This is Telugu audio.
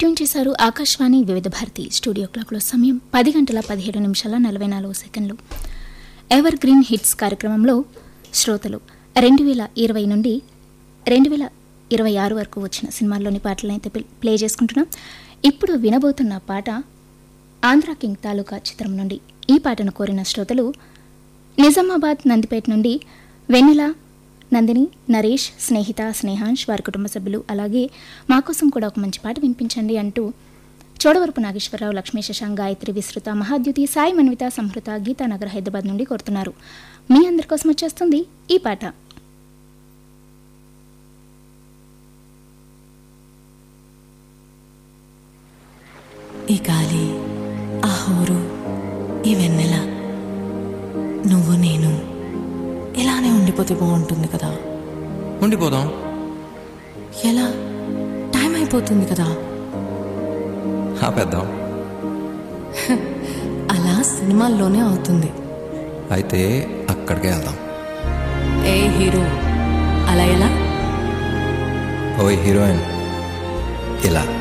ట్యూన్ చేశారు ఆకాశవాణి వివిధ భారతి స్టూడియో క్లాక్లో సమయం పది గంటల పదిహేడు నిమిషాల నలభై నాలుగు సెకండ్లు ఎవర్ గ్రీన్ హిట్స్ కార్యక్రమంలో శ్రోతలు రెండు వేల ఇరవై నుండి రెండు వేల ఇరవై ఆరు వరకు వచ్చిన సినిమాల్లోని పాటలను అయితే ప్లే- ప్లే చేసుకుంటున్నాం ఇప్పుడు వినబోతున్న పాట ఆంధ్ర కింగ్ తాలూకా చిత్రం నుండి ఈ పాటను కోరిన శ్రోతలు నిజామాబాద్ నందిపేట నుండి వెన్నెల నందిని నరేష్ స్నేహిత స్నేహాంష్ వారి కుటుంబ సభ్యులు అలాగే మా కోసం కూడా ఒక మంచి పాట వినిపించండి అంటూ చోడవరపు నాగేశ్వరరావు లక్ష్మీ శశాంక్ గాయత్రి విస్తృత మహాద్యుతి సాయి మన్విత సంహృత గీతానగర్ హైదరాబాద్ నుండి కోరుతున్నారు మీ అందరి కోసం వచ్చేస్తుంది ఈ పాట ఈ గాలి ఆ హోరు ఈ వెన్నెల నువ్వు నేను ఇలానే ఉండిపోతే బాగుంటుంది కదా ఉండిపోదాం ఎలా టైం అయిపోతుంది కదా ఆపేద్దాం అలా సినిమాల్లోనే అవుతుంది అయితే అక్కడికే వెళ్దాం ఏ హీరో అలా ఎలా ఓ హీరోయిన్ ఇలా